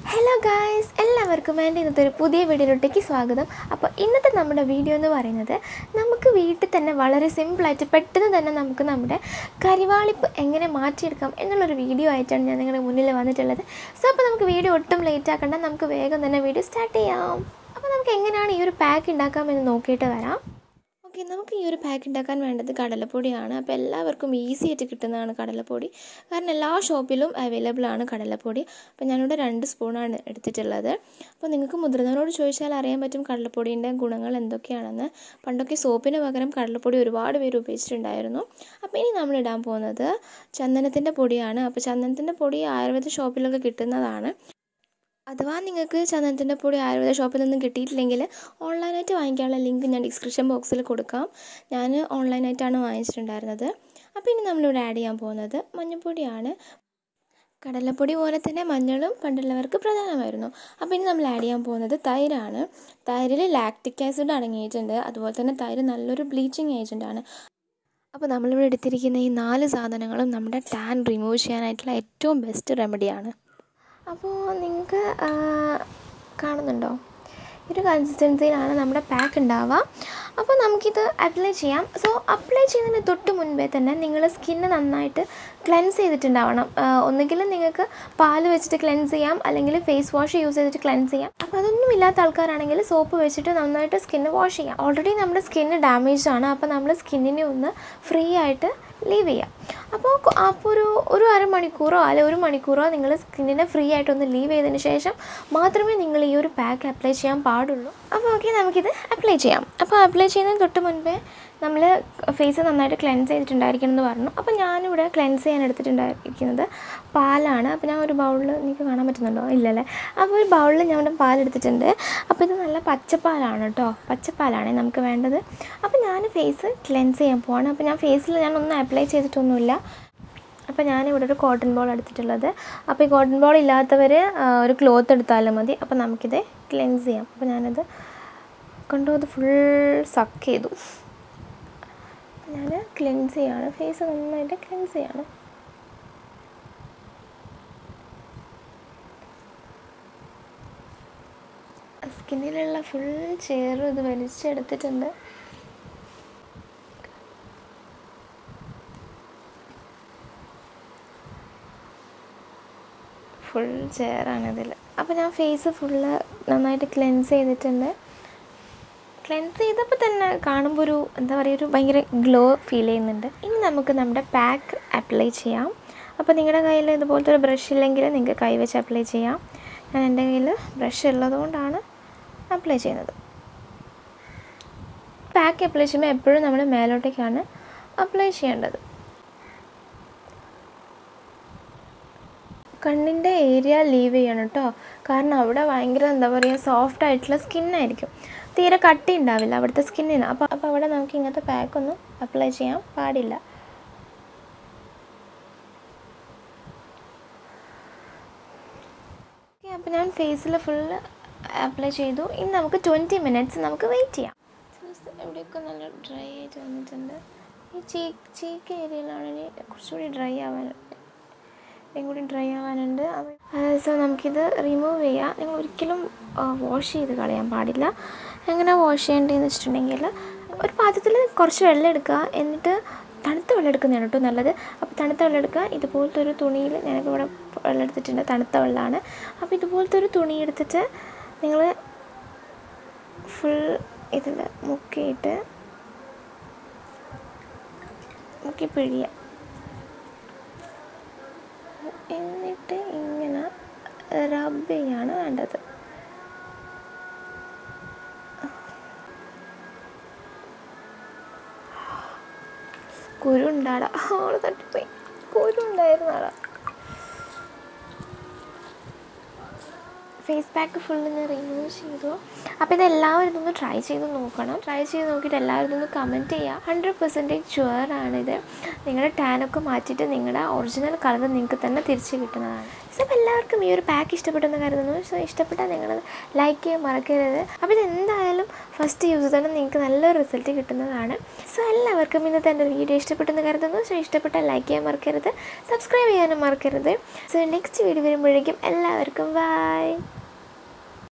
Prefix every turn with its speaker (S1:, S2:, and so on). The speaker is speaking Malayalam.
S1: ഹലോ ഗായ്സ് എല്ലാവർക്കും എൻ്റെ ഇന്നത്തെ ഒരു പുതിയ വീഡിയോയിലോട്ടേക്ക് സ്വാഗതം അപ്പോൾ ഇന്നത്തെ നമ്മുടെ വീഡിയോ എന്ന് പറയുന്നത് നമുക്ക് വീട്ടിൽ തന്നെ വളരെ സിമ്പിളായിട്ട് പെട്ടെന്ന് തന്നെ നമുക്ക് നമ്മുടെ കരിവാളിപ്പ് എങ്ങനെ മാറ്റിയെടുക്കാം എന്നുള്ളൊരു വീഡിയോ ആയിട്ടാണ് ഞാൻ നിങ്ങളുടെ മുന്നിൽ വന്നിട്ടുള്ളത് സോ അപ്പോൾ നമുക്ക് വീഡിയോ ഒട്ടും ലേറ്റ് ആക്കണ്ട നമുക്ക് വേഗം തന്നെ വീഡിയോ സ്റ്റാർട്ട് ചെയ്യാം അപ്പോൾ നമുക്ക് എങ്ങനെയാണ് ഈ ഒരു പാക്ക് ഉണ്ടാക്കാമെന്ന് നോക്കിയിട്ട് വരാം ഓക്കെ നമുക്ക് ഈ ഒരു പാക്ക് ഉണ്ടാക്കാൻ വേണ്ടത് കടലപ്പൊടിയാണ് അപ്പോൾ എല്ലാവർക്കും ഈസി ആയിട്ട് കിട്ടുന്നതാണ് കടലപ്പൊടി കാരണം എല്ലാ ഷോപ്പിലും അവൈലബിൾ ആണ് കടലപ്പൊടി അപ്പോൾ ഞാനിവിടെ രണ്ട് സ്പൂണാണ് എടുത്തിട്ടുള്ളത് അപ്പോൾ നിങ്ങൾക്ക് മുതിർന്നവരോട് ചോദിച്ചാൽ അറിയാൻ പറ്റും കടലപ്പൊടീൻ്റെ ഗുണങ്ങൾ എന്തൊക്കെയാണെന്ന് പണ്ടൊക്കെ സോപ്പിന് പകരം കടലപ്പൊടി ഒരുപാട് പേര് ഉപയോഗിച്ചിട്ടുണ്ടായിരുന്നു അപ്പോൾ ഇനി നമ്മൾ ഇടാൻ പോകുന്നത് ചന്ദനത്തിൻ്റെ പൊടിയാണ് അപ്പോൾ ചന്ദനത്തിൻ്റെ പൊടി ആയുർവേദ ഷോപ്പിലൊക്കെ കിട്ടുന്നതാണ് അഥവാ നിങ്ങൾക്ക് ചന്ദനത്തിൻ്റെ പൊടി ആയുർവേദ ഷോപ്പിൽ നിന്നും കിട്ടിയിട്ടില്ലെങ്കിൽ ഓൺലൈനായിട്ട് വാങ്ങിക്കാനുള്ള ലിങ്ക് ഞാൻ ഡിസ്ക്രിപ്ഷൻ ബോക്സിൽ കൊടുക്കാം ഞാൻ ഓൺലൈനായിട്ടാണ് വാങ്ങിച്ചിട്ടുണ്ടായിരുന്നത് അപ്പോൾ ഇനി നമ്മളിവിടെ ആഡ് ചെയ്യാൻ പോകുന്നത് മഞ്ഞൾപ്പൊടിയാണ് കടലപ്പൊടി പോലെ തന്നെ മഞ്ഞളും പണ്ടുള്ളവർക്ക് പ്രധാനമായിരുന്നു അപ്പോൾ ഇനി നമ്മൾ ആഡ് ചെയ്യാൻ പോകുന്നത് തൈരാണ് തൈരിൽ ലാക്റ്റിക് ആസിഡ് അടങ്ങിയിട്ടുണ്ട് അതുപോലെ തന്നെ തൈര് നല്ലൊരു ബ്ലീച്ചിങ് ഏജൻറ്റാണ് അപ്പോൾ നമ്മളിവിടെ എടുത്തിരിക്കുന്ന ഈ നാല് സാധനങ്ങളും നമ്മുടെ ടാൻ റിമൂവ് ചെയ്യാനായിട്ടുള്ള ഏറ്റവും ബെസ്റ്റ് റെമഡിയാണ് അപ്പോൾ നിങ്ങൾക്ക് കാണുന്നുണ്ടോ ഈ ഒരു കൺസിസ്റ്റൻസിയിലാണ് നമ്മുടെ പാക്ക് ഉണ്ടാവുക അപ്പോൾ നമുക്കിത് അപ്ലൈ ചെയ്യാം സോ അപ്ലൈ ചെയ്യുന്നതിന് തൊട്ട് മുൻപേ തന്നെ നിങ്ങൾ സ്കിന്ന് നന്നായിട്ട് ക്ലെൻസ് ചെയ്തിട്ടുണ്ടാവണം ഒന്നുകിൽ നിങ്ങൾക്ക് പാല് വെച്ചിട്ട് ക്ലെൻസ് ചെയ്യാം അല്ലെങ്കിൽ ഫേസ് വാഷ് യൂസ് ചെയ്തിട്ട് ക്ലെൻസ് ചെയ്യാം അപ്പോൾ അതൊന്നും ഇല്ലാത്ത ആൾക്കാരാണെങ്കിൽ സോപ്പ് വെച്ചിട്ട് നന്നായിട്ട് സ്കിന്ന് വാഷ് ചെയ്യാം ഓൾറെഡി നമ്മുടെ സ്കിന്ന് ഡാമേജ് ആണ് അപ്പോൾ നമ്മൾ സ്കിന്നിനെ ഒന്ന് ഫ്രീ ആയിട്ട് ലീവ് ചെയ്യാം അപ്പോൾ അപ്പോൾ ഒരു ഒരു അരമണിക്കൂറോ അല്ലെ ഒരു മണിക്കൂറോ നിങ്ങൾ സ്കിന്നിനെ ഫ്രീ ആയിട്ടൊന്ന് ലീവ് ചെയ്തതിന് ശേഷം മാത്രമേ നിങ്ങൾ ഈ ഒരു പാക്ക് അപ്ലൈ ചെയ്യാൻ പാടുള്ളൂ അപ്പോൾ ഓക്കെ നമുക്കിത് അപ്ലൈ ചെയ്യാം അപ്പോൾ അപ്ലൈ ചെയ്യുന്നതിന് തൊട്ട് മുൻപേ നമ്മൾ ഫേസ് നന്നായിട്ട് ക്ലെൻസ് ചെയ്തിട്ടുണ്ടായിരിക്കണം എന്ന് പറഞ്ഞു അപ്പോൾ ഞാനിവിടെ ക്ലെൻസ് ചെയ്യാൻ എടുത്തിട്ടുണ്ടായിരിക്കുന്നത് പാലാണ് അപ്പോൾ ഞാൻ ഒരു ബൗളിൽ നിങ്ങൾക്ക് കാണാൻ പറ്റുന്നുണ്ടോ ഇല്ലല്ലേ അപ്പോൾ ഒരു ബൗളിൽ ഞാൻ ഇവിടെ പാലെടുത്തിട്ടുണ്ട് അപ്പോൾ ഇത് നല്ല പച്ചപ്പാലാണ് കേട്ടോ പച്ചപ്പാലാണ് നമുക്ക് വേണ്ടത് അപ്പോൾ ഞാൻ ഫേസ് ക്ലെൻസ് ചെയ്യാൻ പോവാണ് അപ്പോൾ ഞാൻ ഫേസിൽ ഞാൻ ഒന്നും അപ്ലൈ ചെയ്തിട്ടൊന്നുമില്ല അപ്പോൾ ഞാനിവിടെ ഒരു കോട്ടൺ ബോൾ എടുത്തിട്ടുള്ളത് അപ്പോൾ ഈ കോട്ടൺ ബോൾ ഇല്ലാത്തവർ ഒരു ക്ലോത്ത് എടുത്താലും മതി അപ്പോൾ നമുക്കിത് ക്ലെൻസ് ചെയ്യാം അപ്പോൾ ഞാനത് കൊണ്ടു അത് ഫുൾ സക്ക് ചെയ്തു ഞാൻ ക്ലെൻസ് ചെയ്യാണ് ഫേസ് നന്നായിട്ട് ക്ലെൻസ് ചെയ്യാണ് സ്കിന്നിലുള്ള ഫുൾ ചെയറും ഇത് വലിച്ചെടുത്തിട്ടുണ്ട് ഫുൾ ചെയറാണ് ഇതിൽ അപ്പോൾ ഞാൻ ഫേസ് ഫുള്ള് നന്നായിട്ട് ക്ലെൻസ് ചെയ്തിട്ടുണ്ട് ക്ലെൻസ് ചെയ്തപ്പോൾ തന്നെ കാണുമ്പോൾ ഒരു എന്താ പറയുക ഒരു ഭയങ്കര ഗ്ലോ ഫീൽ ചെയ്യുന്നുണ്ട് ഇനി നമുക്ക് നമ്മുടെ പാക്ക് അപ്ലൈ ചെയ്യാം അപ്പോൾ നിങ്ങളുടെ കയ്യിൽ ഇതുപോലത്തെ ഒരു ബ്രഷ് ഇല്ലെങ്കിൽ നിങ്ങൾക്ക് കൈ വെച്ച് അപ്ലൈ ചെയ്യാം ഞാൻ എൻ്റെ കയ്യിൽ ബ്രഷ് ഉള്ളതുകൊണ്ടാണ് അപ്ലൈ ചെയ്യുന്നത് പാക്ക് അപ്ലൈ ചെയ്യുമ്പോൾ എപ്പോഴും നമ്മൾ മേലോട്ടേക്കാണ് അപ്ലൈ ചെയ്യേണ്ടത് കണ്ണിൻ്റെ ഏരിയ ലീവ് ചെയ്യണം കേട്ടോ കാരണം അവിടെ ഭയങ്കര എന്താ പറയുക സോഫ്റ്റ് ആയിട്ടുള്ള സ്കിന്നായിരിക്കും തീരെ കട്ടി ഉണ്ടാവില്ല അവിടുത്തെ സ്കിന്നിന് അപ്പോൾ അപ്പോൾ അവിടെ നമുക്ക് ഇങ്ങനത്തെ പാക്കൊന്നും അപ്ലൈ ചെയ്യാൻ പാടില്ല ഓക്കെ അപ്പോൾ ഞാൻ ഫേസിൽ ഫുൾ അപ്ലൈ ചെയ്തു ഇനി നമുക്ക് ട്വൻറ്റി മിനിറ്റ്സ് നമുക്ക് വെയിറ്റ് ചെയ്യാം എവിടെയൊക്കെ നല്ല ഡ്രൈ ആയിട്ട് വന്നിട്ടുണ്ട് ഈ ചീക്ക് ചീക്ക് ഏരിയയിലാണെങ്കിൽ കുറച്ചുകൂടി ഡ്രൈ ആവാൻ ഇതും കൂടി ഡ്രൈ ആവാനുണ്ട് സോ നമുക്കിത് റിമൂവ് ചെയ്യാം നിങ്ങൾ ഒരിക്കലും വാഷ് ചെയ്ത് കളയാൻ പാടില്ല എങ്ങനെ വാഷ് ചെയ്യേണ്ടതെന്ന് വെച്ചിട്ടുണ്ടെങ്കിൽ ഒരു പാത്രത്തിൽ കുറച്ച് വെള്ളം എടുക്കുക എന്നിട്ട് തണുത്ത വെള്ളം എടുക്കുന്നതാണ് കേട്ടോ നല്ലത് അപ്പോൾ തണുത്ത വെള്ളം എടുക്കുക ഇതുപോലത്തെ ഒരു തുണിയിൽ ഞാനൊക്കെ ഇവിടെ വെള്ളം എടുത്തിട്ടുണ്ട് തണുത്ത വെള്ളമാണ് അപ്പോൾ ഇതുപോലത്തെ ഒരു തുണി എടുത്തിട്ട് നിങ്ങൾ ഫുൾ ഇതിൽ മുക്കിയിട്ട് മുക്കി പിഴിയുക എന്നിട്ട് ഇങ്ങനെ റബ്ബ് ചെയ്യാണ് വേണ്ടത് കുരു ഉണ്ടാടാ അവള് തട്ടിപ്പോയി കുരു ഉണ്ടായിരുന്നാടാ ഫേസ് പാക്ക് ഫുള്ള് ഞാൻ റിമൂവ് ചെയ്തു അപ്പോൾ ഇത് എല്ലാവരും ഇതൊന്ന് ട്രൈ ചെയ്ത് നോക്കണം ട്രൈ ചെയ്ത് നോക്കിയിട്ട് എല്ലാവരും ഇതൊന്ന് കമൻറ്റ് ചെയ്യുക ഹൺഡ്രഡ് പെർസെൻറ്റേജ് ഷുവറാണിത് നിങ്ങളുടെ ടാനൊക്കെ മാറ്റിയിട്ട് നിങ്ങളുടെ ഒറിജിനൽ കളർ നിങ്ങൾക്ക് തന്നെ തിരിച്ച് കിട്ടുന്നതാണ് സോ അപ്പോൾ എല്ലാവർക്കും ഈ ഒരു പാക്ക് ഇഷ്ടപ്പെട്ടെന്ന് കരുതുന്നു സോ ഇഷ്ടപ്പെട്ടാൽ നിങ്ങൾ ലൈക്ക് ചെയ്യാൻ മറക്കരുത് അപ്പോൾ ഇത് എന്തായാലും ഫസ്റ്റ് യൂസ് തന്നെ നിങ്ങൾക്ക് നല്ലൊരു റിസൾട്ട് കിട്ടുന്നതാണ് സോ എല്ലാവർക്കും ഇന്നത്തെ എൻ്റെ വീഡിയോ ഇഷ്ടപ്പെട്ടെന്ന് കരുതുന്നു സോ ഇഷ്ടപ്പെട്ടാൽ ലൈക്ക് ചെയ്യാൻ മറക്കരുത് സബ്സ്ക്രൈബ് ചെയ്യാനും മറക്കരുത് സോ നെക്സ്റ്റ് വീഡിയോ വരുമ്പോഴേക്കും എല്ലാവർക്കും ബൈ